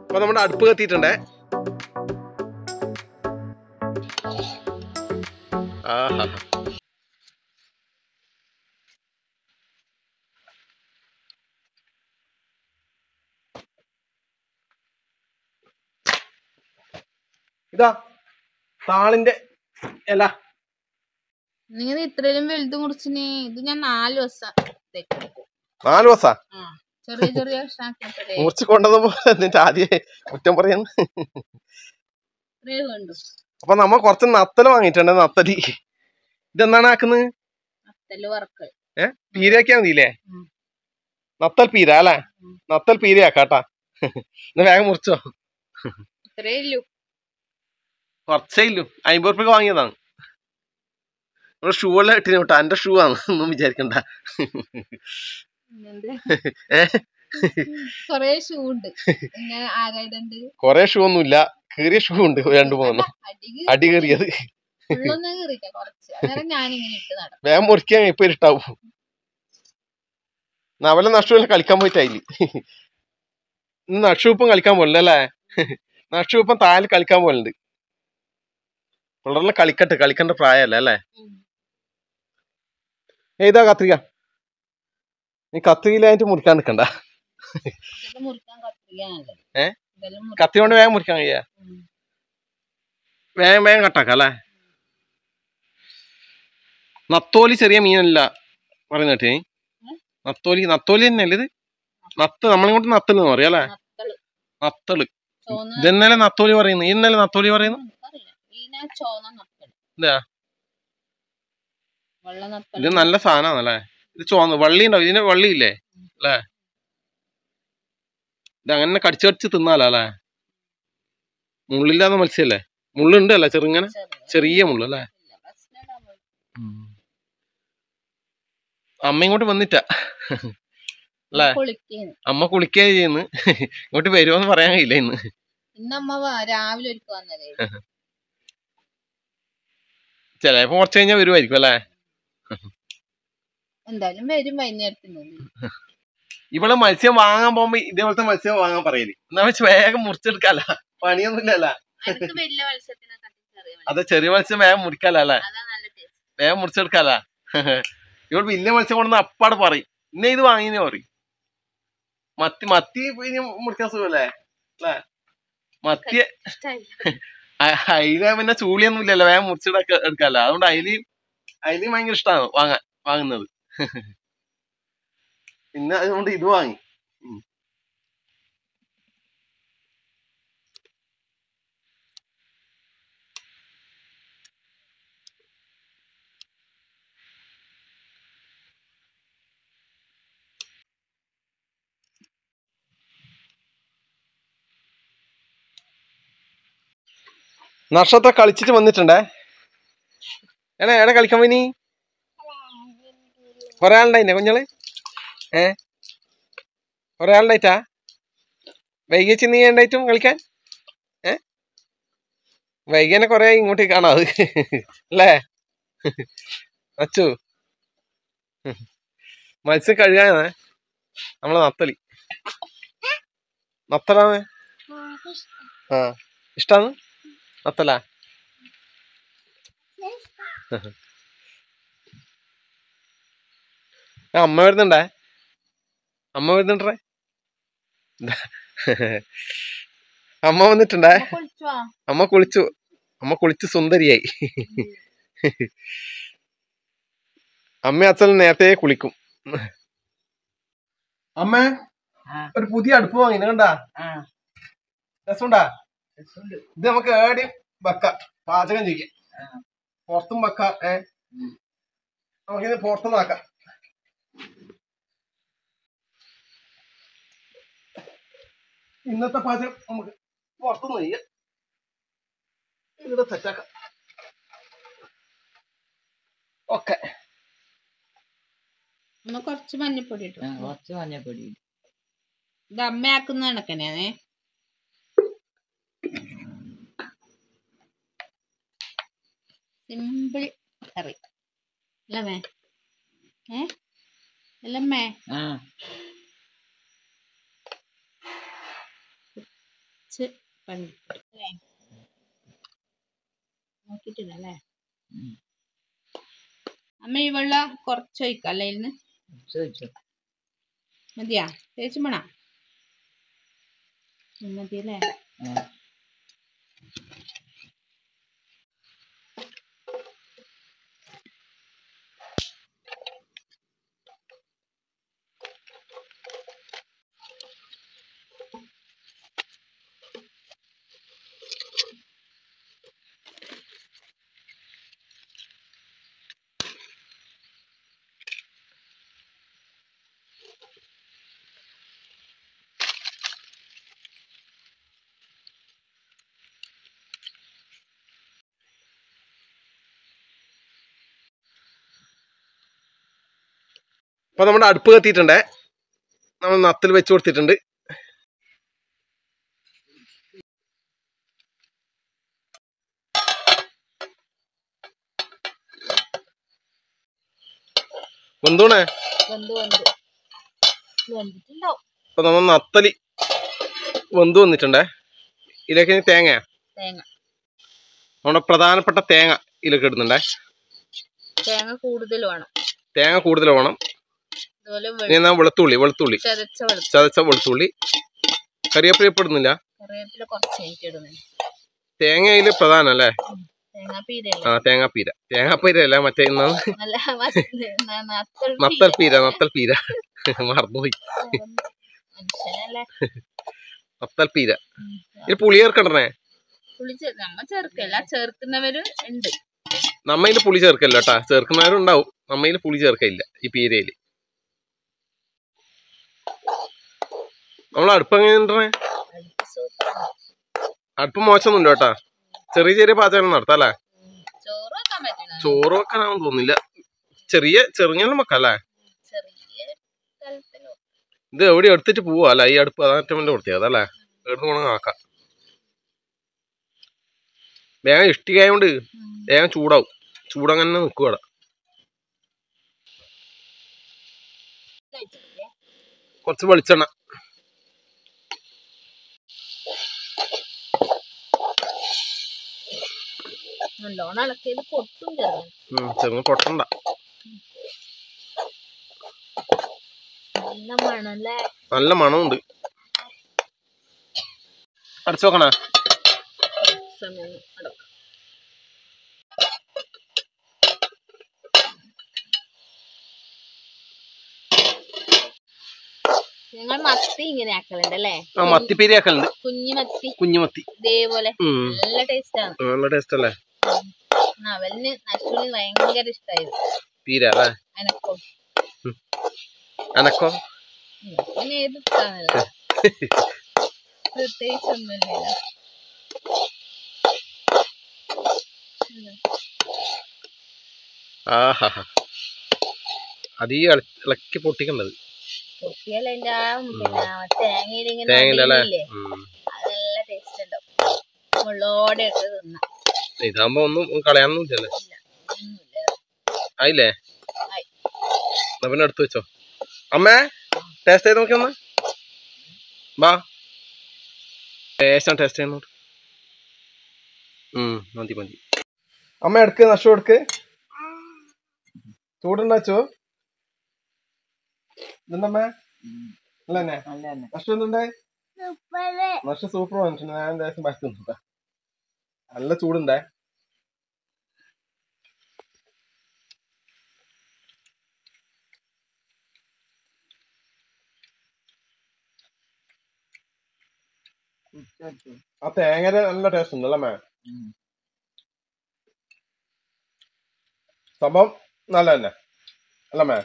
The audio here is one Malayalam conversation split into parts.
അപ്പൊ നമ്മുടെ അടുപ്പ് കത്തിയിട്ടുണ്ടേ ആഹാ ഇതാ താളിന്റെ ഇല നിങ്ങൾ ഇത്രയും വലുത് മുറിച്ചിന് ഇത് ഞാൻ നാല് ദിവസം ഇതേക്ക് നാല് ദിവസാ ആ ചെറിയ ചെറിയ കഷ്ണാക്കിയപ്പോഴേ മുറിച്ച് കൊണ്ടുവന്നപ്പോ എന്നിട്ട് ആദ്യം കുറ്റം പറയുന്നു ഇത്രയും വേണ്ടു അപ്പൊ നമ്മ കുറച്ച് നത്തല് വാങ്ങിയിട്ടുണ്ട് നത്തലി ഇതെന്താണ് ആക്കുന്നത് അത്തല് വറക്കൽ ഏ പീരയാക്കിയാ മതിയില്ലേ ഉം. നത്തൽ പീര അല്ലേ ഉം. നത്തൽ പീരയാക്കാട്ടാ എന്നാ വേഗം മുറിച്ചോ ഇത്രേ ഇല്ലു കുറച്ചേ ഇല്ലു അമ്പത് റുപ്യക്ക് വാങ്ങിയതാണ് ഇവിടെ ഷൂ എല്ലാം ഇട്ടിന് കേട്ടോ എന്റെ ഷൂ ആണ് ഒന്നും വിചാരിക്കണ്ട എന്ത് ഏ? കൊറേ ഷൂ ഉണ്ട് ഇങ്ങനെ ആരായിട്ടുണ്ട് കൊറേ ഷൂ ഒന്നുമില്ല കീറിയ ഷൂ ഉണ്ട് രണ്ടു മൂന്ന് അടിക്ക് അടി കയറിയത് ഫുള്ളൊന്നും കീറില്ല കുറച്ച് അന്നേരം ഞാനിങ്ങനെ ഇട്ട് നടക്കും വേഗം മുറിക്കാൻ ഇപ്പൊ ഇരുട്ടാവും നവല നഷ്ടം കളിക്കാൻ പോയിട്ടായില്ല ഇന്ന് നക്ഷൂപ്പം കളിക്കാൻ പോലുണ്ട് അല്ലേ നക്ഷൂപ്പം താല് കളിക്കാൻ പോലുണ്ട് പിള്ളേരെല്ലാം കളിക്കട്ടെ കളിക്കേണ്ട പ്രായമല്ല അല്ലേ ഉം. ഏതാ കത്രിക നീ കത്രികയിലായിട്ട് മുറിക്കാൻ നിൽക്കണ്ട ഇതെല്ലാം മുറിക്കാൻ കത്തിരിക്കാനല്ലേ ഏ? ഇതെല്ലാം മുറി- കത്തി കൊണ്ട് വേഗം മുറിക്കാൻ കഴിയാ ഉം. വേഗം വേഗം കട്ടാക്കാം അല്ലേ നത്തോലി ചെറിയ മീനല്ല പറയുന്നേട്ടേ നത്തോലി നത്തോലി തന്നെയല്ലേ ഇത് നത്ത് നമ്മളിങ്ങോട്ട് നത്തല് എന്ന് പറയാം അല്ലേ നത്തള് നത്തള് ചോന്ന ഇതെന്നലെ നത്തോലി പറയുന്നു ഈ ഇന്നലെ നത്തോലി പറയുന്നു എനിക്കറിയില്ല ഇതിനാ ചോന്ന നത്തള് ഇതാ വെള്ള ഇത് നത്തള് നല്ല സാധനമാണല്ലേ ഇത് ചോന്ന് വള്ളി ഉണ്ടാവും ഇതിന് വള്ളിയില്ലേ അല്ലേ ഇത് അങ്ങനെ കടിച്ചു കടിച്ച് തിന്നാലോ അല്ലേ മുള്ളില്ലാത്ത മത്സ്യല്ലേ മുള്ളുണ്ട് അല്ലേ ചെറുങ്ങനെ ചെറുത്. ചെറിയ മുള്ളു അല്ലേ ഇല്ല, ഭക്ഷണം നമ്മൾ അമ്മ ഇങ്ങോട്ട് വന്നിട്ടാ അല്ലേ പൊളിക്കുന്നു അമ്മ കുളിക്കുക ചെയ്യുന്നു ഇങ്ങോട്ട് വരുമോന്ന് പറയാൻ കഴിയില്ല ഇന്ന് ഇന്നമ്മ വ- രാവിലെ ഒരുക്ക് വന്നതേ ചിലപ്പോ കുറച്ച് കഴിഞ്ഞാൽ വരുമായിരിക്കും അല്ലേ എന്തായാലും വരും വൈകുന്നേരത്തിനുള്ളിൽ ഇവിടെ മത്സ്യം വാങ്ങാൻ പോകുമ്പോ ഇതേപോലത്തെ മത്സ്യം വാങ്ങാൻ പറയല് എന്നാ വെച്ച് വേഗം മുറിച്ചെടുക്കാല പണിയൊന്നുമില്ലല്ല എനിക്ക് വലിയ മത്സ്യത്തിനെ കണ്ടിട്ട് ചെറിയ മത്സ്യം അത് ചെറിയ മത്സ്യം വേഗം മുറിക്കാല അല്ലേ അതാ നല്ല ടേസ്റ്റ് വേഗം മുറിച്ചെടുക്കാല ഇവിടെ വലിയ മത്സ്യം കൊണ്ടുവന്ന് അപ്പാട് പറയും ഇന്നെ ഇത് വാങ്ങിന്ന് പറയും മത്തി മത്തി ഇനി മുറിക്കാൻ സുഖല്ലേ അല്ലേ മത്തി ഇഷ്ടമായി അ- അയില പിന്നെ ചൂളിയൊന്നും ഇല്ലല്ലോ വേഗം മുറിച്ചെടുക്ക എടുക്കാല്ല അതുകൊണ്ട് അയില് അയില് ഭയങ്കര ഇഷ്ടമാണ് വാങ്ങാൻ വാങ്ങുന്നത് പിന്നെ അതുകൊണ്ട് ഇത് വാങ്ങി ഉം. നക്ഷത്ര കളിച്ചിട്ട് വന്നിട്ടുണ്ടേ ഏടാ എവിടെ കളിക്കാൻ പോയിനി കൊറേ ആളുണ്ടായില്ലേ കുഞ്ഞള് ഏ കൊറേ ആളുണ്ടായിട്ടാ വൈകിച്ച് നീ ഉണ്ടായിട്ടും കളിക്കാൻ ഏ വൈകിനെ കൊറേ ഇങ്ങോട്ട് കാണാത് അല്ലേ അച്ചു മത്സ്യം കഴുകാനേ നമ്മളെ നത്തലി നത്തലാണ് ആ ഇഷ്ടാന്ന് നത്തലാ ആ, അമ്മ വരുന്നുണ്ടേ അമ്മ വരുന്നുണ്ടേ അമ്മ വന്നിട്ടുണ്ടേ കുളിച്ചോ അമ്മ കുളിച്ചു അമ്മ കുളിച്ച് സുന്ദരിയായി അമ്മ അച്ഛൻ നേരത്തെ കുളിക്കും അമ്മ ഒരു പുതിയ അടുപ്പ് വാങ്ങിന കണ്ടാ രസമുണ്ടാ ഇത് നമുക്ക് ഏടിയും വെക്കാം പാചകം ചെയ്യാം പുറത്തും വെക്കാം ഏ നമുക്കിത് പുറത്തും ആക്കാം ഇന്നത്തെ പാചകം നമുക്ക് പുറത്തുനിന്ന് ചെയ്യാം ഇവിടെ സെറ്റാക്കാം ഓക്കെ ഒന്ന് കുറച്ച് മഞ്ഞപ്പൊടി ഇട്ടു കുറച്ച് മഞ്ഞപ്പൊടി ഇടും. ഇത് അമ്മയാക്കുന്ന കണക്കനെയാണേ സിമ്പിൾ കറി അല്ലമ്മേ ഏ അല്ലമ്മേ ആ കുറച്ച് പണി അല്ലേ നോക്കിട്ടില്ല അല്ലേ അമ്മ ഈ വെള്ളം കുറച്ച് ഒഴിക്കാം അല്ലേ ഇതിന് മതിയാ തേച്ചും വേണ മതി അല്ലേ അപ്പൊ നമ്മുടെ അടുപ്പ് കത്തിയിട്ടുണ്ടേ നമ്മൾ നത്തിൽ വെച്ച് കൊടുത്തിട്ടുണ്ട് വെന്തോണേ വെന്ത് വെന്ത് വെന്തിട്ടുണ്ടാവും അപ്പൊ നമ്മൾ നത്തലി വെന്ത് വന്നിട്ടുണ്ടേ ഇതിലേക്ക് ഇനി തേങ്ങയാ തേങ്ങ നമ്മുടെ പ്രധാനപ്പെട്ട തേങ്ങ ഇതിലേക്ക് ഇടുന്നുണ്ടേ തേങ്ങ കൂടുതൽ വേണം തേങ്ങ കൂടുതൽ വേണം അതുപോലെ ഇനി എന്നാ വെളുത്തുള്ളി വെളുത്തുള്ളി ചതച്ച വെളുത്ത ചതച്ച വെളുത്തുള്ളി കറിവേപ്പില ഇപ്പൊ ഇടുന്നില്ല കറിവേപ്പില കുറച്ച് കഴിഞ്ഞിട്ട് ഇടുന്നുണ്ട് തേങ്ങ ഇതിൽ പ്രധാനം അല്ലേ തേങ്ങാപ്പീരല്ല ആ തേങ്ങാപ്പീര തേങ്ങാപ്പീര അല്ല മറ്റേ ഇന്ന് നല്ല മസ്- ന- നത്തൽ നത്തൽ പീര. പീര നത്തൽ പീര മറന്നുപോയി മനുഷ്യനല്ലേ നത്തൽ പീര ഉം. ഇത് പുളി ചേർക്കണ്ടേ പുളി ചേ- നമ്മ ചേർക്കല്ല ചേർക്കുന്നവര് ഉണ്ട് നമ്മ ഇതിൽ പുളി ചേർക്കല്ല കേട്ടാ ചേർക്കുന്നവരുണ്ടാവും നമ്മ ഇതിൽ പുളി ചേർക്കയില്ല ഈ പീരയില് നമ്മൾ അടുപ്പ് എങ്ങനെ ഉണ്ടേ അടുപ്പ് സൂപ്പറാണ്. അടുപ്പ് മോശമൊന്നുമില്ല കേട്ടാ ചെറിയ ചെറിയ പാചകം നടത്താം അല്ലേ ചോറ് വെക്കാൻ പറ്റണ ചോറ് വെക്കാനാണെന്ന് തോന്നുന്നില്ല ചെറിയ ചെറുങ്ങനെ വെക്കാം അല്ലേ ചെറിയ തലത്തിലോ ഇത് എവിടെ എടുത്തിട്ട് പോവാ അല്ല ഈ അടുപ്പ് അതാണ് ഏറ്റവും വലിയ പ്രത്യേകത അല്ലേ എടുത്ത് വേണമെങ്കിൽ ആക്കാം വേഗം ഇഷ്ടികയായോണ്ട് വേഗം ചൂടാവും ചൂടങ്ങനെ നിൽക്കും അവിടെ കഴിച്ചിട്ടില്ലേ കുറച്ച് വെളിച്ചെണ്ണ നല്ലോണം ഇളക്കിയത് പൊട്ടും ചെറുതാണ് ഉം, ചെറുങ്ങനെ പൊട്ടണ്ട നല്ല മണല്ലേ നല്ല മണമുണ്ട് അടച്ചു നോക്കണ സമയം അടക്കം ഞങ്ങൾ മത്തി ഇങ്ങനെ ആക്കലുണ്ട് അല്ലേ ആ മത്തിപ്പേരി ആക്കലുണ്ട് കുഞ്ഞു മത്തി കുഞ്ഞുമത്തി ഇതേപോലെ ഉം, നല്ല ടേസ്റ്റ് ആണ് നല്ല ടേസ്റ്റ് അല്ലേ അവലിന് നശുവിന് ഭയങ്കര ഇഷ്ടമായത് പീര അല്ലേ അനക്കും അനക്കോ പിന്നെ ഏത് ഇഷ്ടമാണല്ലോ പ്രത്യേകിച്ചൊന്നുമില്ല ആഹാ അത് ഈ ഇള- ഇളക്കി പൊട്ടിക്കണ്ടത് കുട്ടിയല്ല അതിന്റെ ആ പിന്നെ തേങ്ങയിൽ ഇങ്ങനെ തേങ്ങയില്ല അല്ലേ അടിയിലില്ലേ? ഉം. അത് നല്ല ടേസ്റ്റ് ഉണ്ടാവും മുള്ളോടെ ഇട്ട് തിന്നാം ഇതാകുമ്പോ ഒന്നും കളയാനൊന്നും ഇല്ലല്ലേ ഇല്ല ഒന്നുമില്ല ആയില്ലേ ആയി. എന്നാ പിന്നെ എടുത്തു വെച്ചോ അമ്മേ ടേസ്റ്റ് ചെയ്ത് നോക്കി ഒന്ന് വാ ലേശം ടേസ്റ്റ് ചെയ്യുന്നു ഉം മതി മതി അമ്മ എടുക്ക് നഷ്ടം എടുക്ക് ചൂടുണ്ടാച്ചോ ഇതെന്തമ്മേ അല്ലേ നഷ്ടം എന്തുണ്ടേ നഷ്ടം സൂപ്പർ വന്നിട്ടുണ്ട് ഞാൻ ലേശം പശു തിന്നിട്ടാ നല്ല ചൂടുണ്ടേ ആ തേങ്ങയുടെ നല്ല ടേസ്റ്റ് ഉണ്ട് അല്ലേ മേ സംഭവം നല്ല തന്നെ അല്ല മേ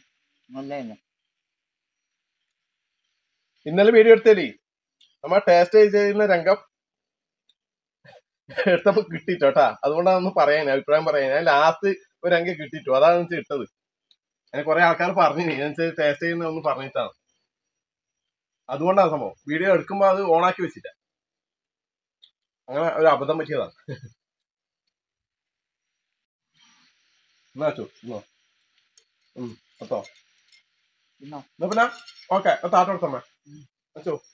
ഇന്നലെ വീഡിയോ എടുത്തേലി നമ്മ ടേസ്റ്റ് ചെയ്യുന്ന രംഗം എടുത്തപ്പോ കിട്ടിട്ടോട്ടാ അതുകൊണ്ടാണ് ഒന്ന് പറയാൻ അഭിപ്രായം പറയാൻ ഞാൻ ലാസ്റ്റ് ഒരു രംഗം കിട്ടിട്ടു അതാണ് എനിക്ക് ഇട്ടത് ഞാൻ കുറെ ആൾക്കാർ പറഞ്ഞു ഞാൻ ടേസ്റ്റ് ചെയ്യുന്ന ഒന്ന് പറഞ്ഞിട്ടാണ് അതുകൊണ്ടാണ് സംഭവം വീഡിയോ എടുക്കുമ്പോ അത് ഓണാക്കി വെച്ചില്ല അങ്ങനെ ഒരു അബദ്ധം പറ്റിയതാണ് എന്നാ വെച്ചു ഇന്നോ ഉം പത്തോ എന്നാ പിന്നെ ഓക്കെ താട്ടോടത്തമ്മ വെച്ചോ